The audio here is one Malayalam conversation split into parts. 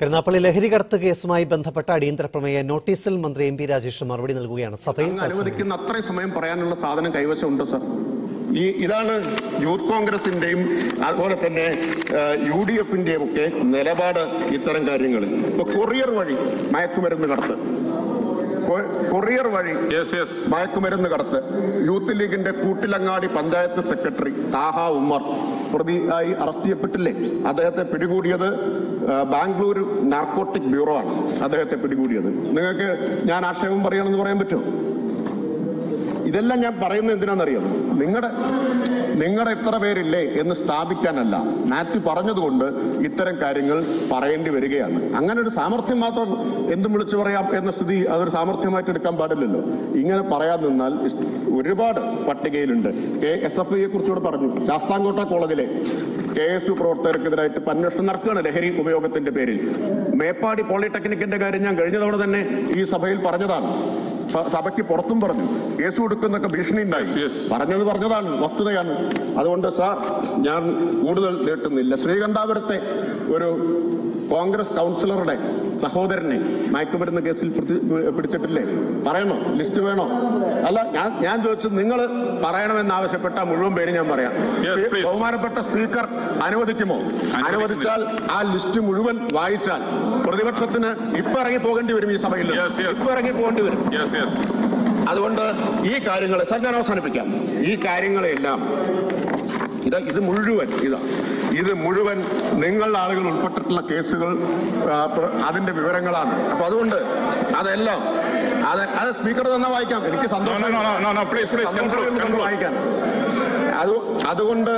കരുനാപ്പള്ളി ലഹരി കടത്ത് കേസുമായി ബന്ധപ്പെട്ട അടിയന്തര പ്രമേയ നോട്ടീസിൽ മന്ത്രി എം പി രാജേഷ് മറുപടി നൽകുകയാണ് സഭയിൽ അങ്ങ് അനുവദിക്കുന്ന അത്രയും സമയം പറയാനുള്ള സാധനം കൈവശമുണ്ട് സർ ഈ ഇതാണ് യൂത്ത് കോൺഗ്രസിന്റെയും അതുപോലെ തന്നെ യു ഡി എഫിന്റെയും ഒക്കെ നിലപാട് ഇത്തരം കാര്യങ്ങളിൽ ഇപ്പൊ കൊറിയർ വഴി മയക്കുമരുന്ന് കടത്ത് കൊ- കൊറിയർ വഴി യെസ് യെസ് മയക്കുമരുന്ന് കടത്ത് യൂത്ത് ലീഗിന്റെ കൂട്ടിലങ്ങാടി പഞ്ചായത്ത് സെക്രട്ടറി താഹ ഉമ്മർ പ്രതിയായി അറസ്റ്റ് ചെയ്യപ്പെട്ടില്ലേ അദ്ദേഹത്തെ പിടികൂടിയത് ആ, ബാംഗ്ലൂർ നാർക്കോട്ടിക് ബ്യൂറോ ആണ് അദ്ദേഹത്തെ പിടികൂടിയത് നിങ്ങൾക്ക് ഞാൻ ആക്ഷേപം പറയണമെന്ന് പറയാൻ പറ്റുമോ ഇതെല്ലാം ഞാൻ പറയുന്നത് എന്തിനാണെന്നറിയാം നിങ്ങളുടെ നിങ്ങളുടെ എത്ര പേരില്ലേ എന്ന് സ്ഥാപിക്കാനല്ല മാത്യു പറഞ്ഞതുകൊണ്ട് ഇത്തരം കാര്യങ്ങൾ പറയേണ്ടി വരികയാണ് അങ്ങനെ ഒരു സാമർഥ്യം മാത്രം എന്തും വിളിച്ചു പറയാം എന്ന സ്ഥിതി അതൊരു സാമർഥ്യമായിട്ട് എടുക്കാൻ പാടില്ലല്ലോ ഇങ്ങനെ പറയാൻ നിന്നാൽ ഇഷ്- ഒരുപാട് പട്ടികയിലുണ്ട് കെ എസ് എഫ് ഐയെ കുറിച്ചുകൂടെ പറഞ്ഞു ശാസ്താംകോട്ട കോളേജിലെ കെ എസ് യു പ്രവർത്തകർക്കെതിരായിട്ട് ഇപ്പൊ അന്വേഷണം നടക്കുകയാണ് ലഹരി ഉപയോഗത്തിന്റെ പേരിൽ മേപ്പാടി പോളിടെക്നിക്കിന്റെ കാര്യം ഞാൻ കഴിഞ്ഞ തവണ തന്നെ ഈ സഭയിൽ പറഞ്ഞതാണ് സ- സഭയ്ക്ക് പുറത്തും പറഞ്ഞു കേസ് കൊടുക്കുന്നൊക്കെ ഭീഷണി ഉണ്ടായി Yes, yes. പറഞ്ഞത് പറഞ്ഞതാണ് വസ്തുതയാണ് അതുകൊണ്ട് സാർ ഞാൻ കൂടുതൽ നീട്ടുന്നില്ല ശ്രീകണ്ഠാപുരത്തെ ഒരു കോൺഗ്രസ് കൗൺസിലറുടെ സഹോദരനെ മയക്കുമരുന്ന് കേസിൽ പ്രതി- പിടിച്ചിട്ടില്ലേ പറയണോ ലിസ്റ്റ് വേണോ അല്ല ഞാൻ ഞാൻ ചോദിച്ചത് നിങ്ങൾ പറയണമെന്ന് ആവശ്യപ്പെട്ട മുഴുവൻ പേര് ഞാൻ പറയാം Yes, please. ബഹുമാനപ്പെട്ട സ്പീക്കർ അനുവദിക്കുമോ അനുവദിച്ചാൽ ആ ലിസ്റ്റ് മുഴുവൻ വായിച്ചാൽ പ്രതിപക്ഷത്തിന് ഇപ്പൊ ഇറങ്ങി പോകേണ്ടി വരും ഈ സഭയിൽ Yes, yes. ഇപ്പൊ ഇറങ്ങി പോകേണ്ടി വരും യെസ് യെസ് അതുകൊണ്ട് ഈ കാര്യങ്ങളെ സാർ ഞാൻ അവസാനിപ്പിക്കാം ഈ കാര്യങ്ങളെല്ലാം ഇത് ഇത് മുഴുവൻ ഇതാ ഇത് മുഴുവൻ നിങ്ങളുടെ ആളുകൾ ഉൾപ്പെട്ടിട്ടുള്ള കേസുകൾ ആ, പ്ര- അതിന്റെ വിവരങ്ങളാണ് അപ്പൊ അതുകൊണ്ട് അതെല്ലാം അത് അത് സ്പീക്കർ തന്നെ വായിക്കാം എനിക്ക് No, സന്തോഷം no, no, no, no, no, please, please, സന്തോഷം conclude, ഉണ്ട് conclude. വായിക്കാൻ അത് അതുകൊണ്ട്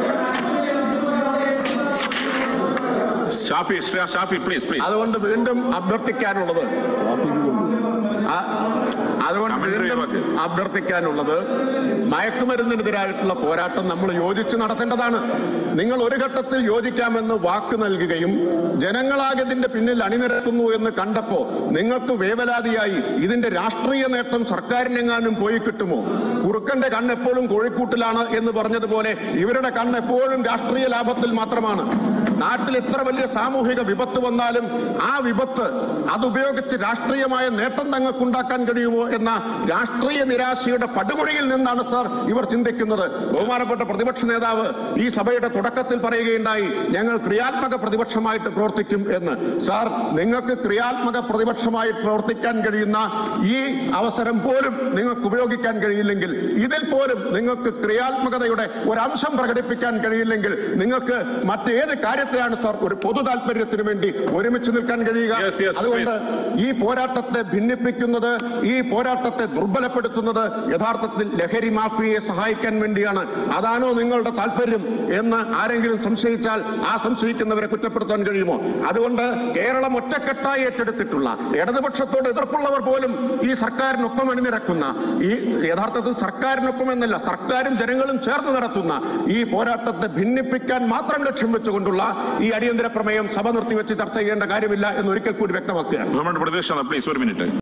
ഷാഫി ശ്രീ- ഷാഫി പ്ലീസ് പ്ലീസ് അതുകൊണ്ട് വീണ്ടും അഭ്യർത്ഥിക്കാനുള്ളത് ആ- അതുകൊണ്ട് Commentary വീണ്ടും ഒഴിവാക്ക്. അഭ്യർത്ഥിക്കാനുള്ളത് മയക്കുമരുന്നിനെതിരായിട്ടുള്ള പോരാട്ടം നമ്മൾ യോജിച്ച് നടത്തേണ്ടതാണ് നിങ്ങൾ ഒരു ഘട്ടത്തിൽ യോജിക്കാമെന്ന് വാക്ക് നൽകുകയും ജനങ്ങളാകെ ഇതിന്റെ പിന്നിൽ അണിനിരക്കുന്നു എന്ന് കണ്ടപ്പോ നിങ്ങൾക്ക് വേവലാതിയായി ഇതിന്റെ രാഷ്ട്രീയ നേട്ടം സർക്കാരിനെങ്ങാനും പോയി കിട്ടുമോ കുറുക്കന്റെ കണ്ണ് എപ്പോഴും കോഴിക്കൂട്ടിലാണ് എന്ന് പറഞ്ഞതുപോലെ ഇവരുടെ കണ്ണ് എപ്പോഴും രാഷ്ട്രീയ ലാഭത്തിൽ മാത്രമാണ് നാട്ടിൽ എത്ര വലിയ സാമൂഹിക വിപത്ത് വന്നാലും ആ വിപത്ത് അതുപയോഗിച്ച് രാഷ്ട്രീയമായ നേട്ടം തങ്ങൾക്കുണ്ടാക്കാൻ കഴിയുമോ എന്ന രാഷ്ട്രീയ നിരാശയുടെ പടുകുഴിയിൽ നിന്നാണ് സാർ ഇവർ ചിന്തിക്കുന്നത് ബഹുമാനപ്പെട്ട പ്രതിപക്ഷ നേതാവ് ഈ സഭയുടെ തുടക്കത്തിൽ പറയുകയുണ്ടായി ഞങ്ങൾ ക്രിയാത്മക പ്രതിപക്ഷമായിട്ട് പ്രവർത്തിക്കും എന്ന് സാർ നിങ്ങൾക്ക് ക്രിയാത്മക പ്രതിപക്ഷമായി പ്രവർത്തിക്കാൻ കഴിയുന്ന ഈ അവസരം പോലും നിങ്ങൾക്ക് ഉപയോഗിക്കാൻ കഴിയില്ലെങ്കിൽ ഇതിൽ പോലും നിങ്ങൾക്ക് ക്രിയാത്മകതയുടെ ഒരു അംശം പ്രകടിപ്പിക്കാൻ കഴിയില്ലെങ്കിൽ നിങ്ങൾക്ക് മറ്റേത് കാര്യത്തെയാണ് സാർ ഒരു പൊതു താല്പര്യത്തിന് വേണ്ടി ഒരുമിച്ച് നിൽക്കാൻ കഴിയുക Yes, yes, അതുകൊണ്ട് ഈ പോരാട്ടത്തെ ഭിന്നിപ്പിക്കുന്നത് ഈ പോരാട്ടത്തെ ദുർബലപ്പെടുത്തുന്നത് യഥാർത്ഥത്തിൽ ലഹരി മാഫിയയെ സഹായിക്കാൻ വേണ്ടിയാണ് അതാണോ നിങ്ങളുടെ താല്പര്യം എന്ന് ആരെങ്കിലും സംശയിച്ചാൽ ആ സംശയിക്കുന്നവരെ കുറ്റപ്പെടുത്താൻ കഴിയുമോ അതുകൊണ്ട് കേരളം ഒറ്റക്കെട്ടായി ഏറ്റെടുത്തിട്ടുള്ള ഇടതുപക്ഷത്തോട് എതിർപ്പുള്ളവർ പോലും ഈ സർക്കാരിനൊപ്പം അണിനിരക്കുന്ന ഈ യഥാർത്ഥത്തിൽ സർക്കാരിനൊപ്പം എന്നല്ല സർക്കാരും ജനങ്ങളും ചേർന്ന് നടത്തുന്ന ഈ പോരാട്ടത്തെ ഭിന്നിപ്പിക്കാൻ മാത്രം ലക്ഷ്യം വെച്ചുകൊണ്ടുള്ള ഈ അടിയന്തര പ്രമേയം സഭ നിർത്തിവെച്ച് ചർച്ച ചെയ്യേണ്ട കാര്യമില്ല എന്ന് ഒരിക്കൽ കൂടി വ്യക്തമാക്കുകയാണ് ബഹുമാനപ്പെട്ട പ്രതിപക്ഷ പ്ലീസ് ഒരു മിനിറ്റ്